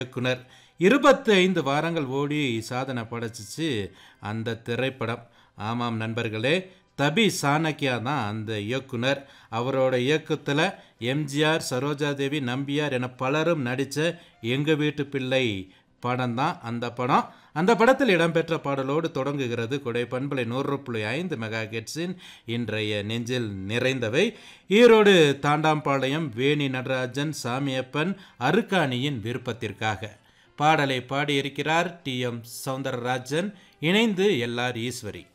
இயக்குனர் இருபத்தி ஐந்து வாரங்கள் ஓடி சாதனை படைச்சிச்சு அந்த திரைப்படம் ஆமாம் நண்பர்களே தபி சாணக்கியா தான் அந்த இயக்குனர் அவரோட இயக்கத்தில் எம்ஜிஆர் சரோஜாதேவி நம்பியார் என பலரும் நடித்த எங்கள் வீட்டு பிள்ளை படம் தான் அந்த படம் அந்த படத்தில் இடம்பெற்ற பாடலோடு தொடங்குகிறது கொடை பண்பலை நூறு புள்ளி ஐந்து மெகா கெட்ஸின் இன்றைய நெஞ்சில் நிறைந்தவை ஈரோடு தாண்டாம்பாளையம் வேணி நடராஜன் சாமியப்பன் அருக்காணியின் விருப்பத்திற்காக பாடலை பாடியிருக்கிறார் டி எம் சவுந்தரராஜன் இணைந்து எல்ஆர் ஈஸ்வரி